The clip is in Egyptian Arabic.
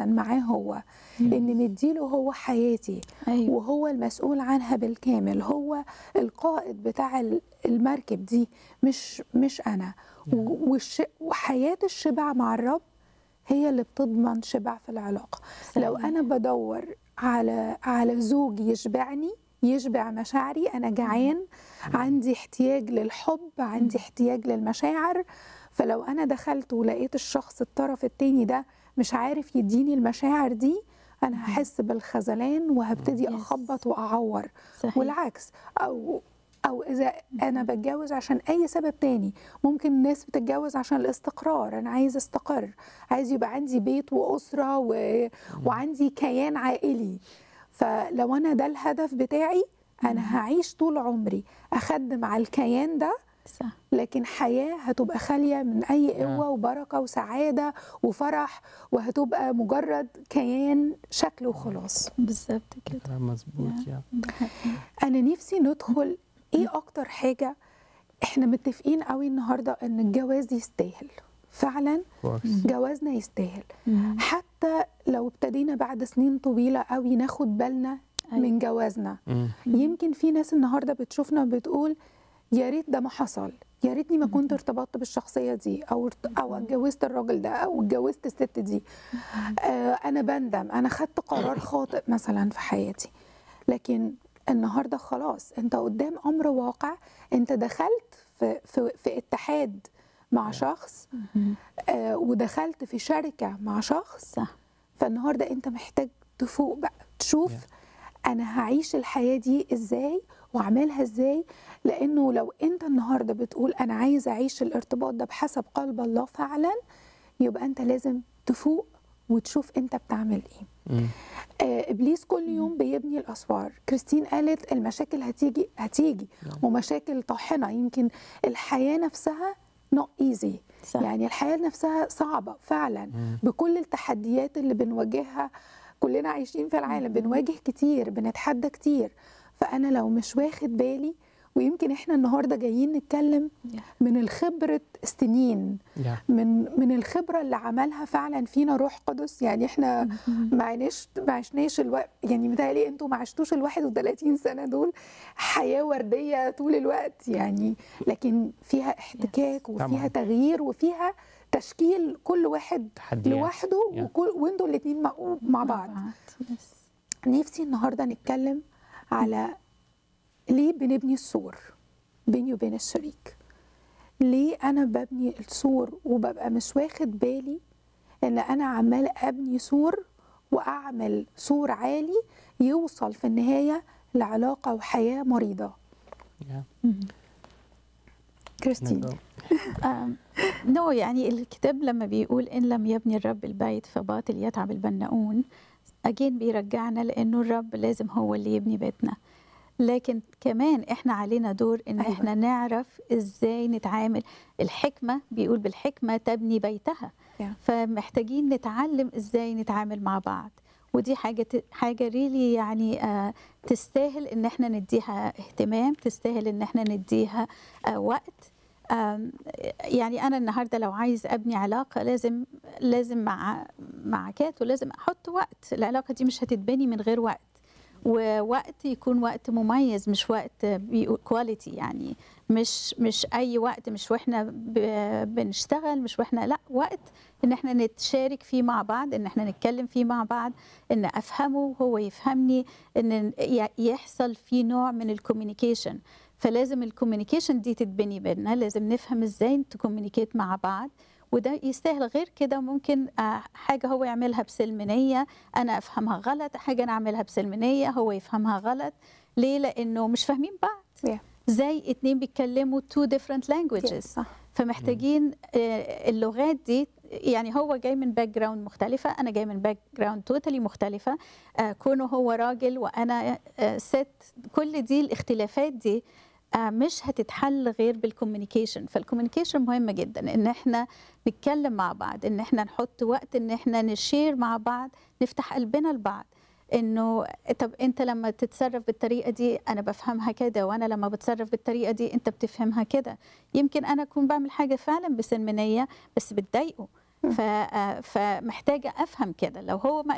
اساسا معاه هو ان مديله هو حياتي ايوه وهو المسؤول عنها بالكامل هو القائد بتاع ال- المركب دي مش مش انا و- والش وحياه الشبع مع الرب هي اللي بتضمن شبع في العلاقه لو صحيح. انا بدور على على زوج يشبعني يشبع مشاعري انا جعان عندي احتياج للحب عندي احتياج للمشاعر فلو انا دخلت ولقيت الشخص الطرف التاني ده مش عارف يديني المشاعر دي انا هحس بالخذلان وهبتدي Yes. اخبط واعور صحيح والعكس او او اذا انا بتجوز عشان اي سبب تاني ممكن الناس بتتجوز عشان الاستقرار انا عايز استقر عايز يبقى عندي بيت واسره و... وعندي كيان عائلي فلو انا ده الهدف بتاعي انا هعيش طول عمري اخدم على الكيان ده صح لكن حياة هتبقى خالية من أي قوة وبركة وسعادة وفرح وهتبقى مجرد كيان شكل وخلاص بالظبط كده كلام مظبوط يا ده حقيقي. أنا نفسي ندخل إيه أكتر حاجة إحنا متفقين قوي النهاردة إن الجواز يستاهل فعلا كويس جوازنا يستاهل مم. حتى لو ابتدينا بعد سنين طويلة قوي ناخد بالنا أيوة. من جوازنا مم. يمكن في ناس النهارده بتشوفنا بتقول يا ريت ده ما حصل يا ريتني ما كنت ارتبطت بالشخصيه دي او ارت- او اتجوزت الراجل ده او اتجوزت الست دي آه انا بندم انا خدت قرار خاطئ مثلا في حياتي لكن النهارده خلاص انت قدام امر واقع انت دخلت في في, في اتحاد مع شخص مم. آه ودخلت في شركه مع شخص صح فالنهارده انت محتاج تفوق بقى تشوف انا هعيش الحياه دي ازاي واعملها ازاي لانه لو انت النهارده بتقول انا عايز اعيش الارتباط ده بحسب قلب الله فعلا يبقى انت لازم تفوق وتشوف انت بتعمل ايه مم. آه ابليس كل يوم بيبني الاسوار كريستين قالت المشاكل هتيجي هتيجي ومشاكل طاحنه يمكن الحياه نفسها not easy صح يعني الحياة نفسها صعبة فعلا بكل التحديات اللي بنواجهها كلنا عايشين في العالم بنواجه كتير بنتحدى كتير فأنا لو مش واخد بالي ويمكن احنا النهارده جايين نتكلم من الخبرة سنين يا من من الخبرة اللي عملها فعلا فينا روح قدس يعني احنا ما عيناش ما عشناش الوقت يعني متهيألي انتوا ما عشتوش ال 31 سنة دول حياة وردية طول الوقت يعني لكن فيها احتكاك وفيها طبعاً. تغيير وفيها تشكيل كل واحد تحديات. لوحده يا. وكل وانتوا الاثنين مع, مع بعض يس. نفسي النهارده نتكلم على ليه بنبني السور بيني وبين الشريك ليه انا ببني السور وببقى مش واخد بالي ان انا عمال ابني سور واعمل سور عالي يوصل في النهايه لعلاقه وحياه مريضه يا كريستين نقدر. آم، نو يعني الكتاب لما بيقول إن لم يبني الرب البيت فباطل يتعب البناؤون أجين بيرجعنا لأنه الرب لازم هو اللي يبني بيتنا لكن كمان احنا علينا دور ان أيوة. أيوة. احنا نعرف ازاي نتعامل الحكمة بيقول بالحكمة تبني بيتها Yeah. فمحتاجين نتعلم ازاي نتعامل مع بعض ودي حاجة ت- حاجة ريلي يعني آه تستاهل ان احنا نديها اهتمام تستاهل ان احنا نديها آه وقت آم، يعني انا النهارده لو عايز ابني علاقه لازم لازم مع مع كاتو لازم احط وقت العلاقه دي مش هتتبني من غير وقت ووقت يكون وقت مميز مش وقت كواليتي يعني مش مش اي وقت مش واحنا ب- بنشتغل مش واحنا لا وقت ان احنا نتشارك فيه مع بعض ان احنا نتكلم فيه مع بعض ان افهمه وهو يفهمني ان ي- يحصل فيه نوع من الكوميونيكيشن فلازم الكوميونيكيشن دي تتبني بيننا لازم نفهم ازاي تكوميونيكيت مع بعض وده يستاهل غير كده ممكن آه، حاجة هو يعملها بسلمنية أنا أفهمها غلط حاجة أنا أعملها بسلمنية هو يفهمها غلط ليه؟ لأنه مش فاهمين بعض Yeah. زي اتنين بيتكلموا two different languages Yes، صح فمحتاجين آه، اللغات دي يعني هو جاي من باك جراوند مختلفة أنا جاي من باك جراوند توتالي مختلفة آه، كونه هو راجل وأنا آه، ست كل دي الاختلافات دي آه، مش هتتحل غير بالكوميونيكيشن فالكوميونيكيشن مهمة جدا ان احنا نتكلم مع بعض ان احنا نحط وقت ان احنا نشير مع بعض نفتح قلبنا لبعض انه طب انت لما تتصرف بالطريقه دي انا بفهمها كده وانا لما بتصرف بالطريقه دي انت بتفهمها كده يمكن انا اكون بعمل حاجه فعلا بسلمنيه بس بتضايقه ف- آه، فمحتاجه افهم كده لو هو ما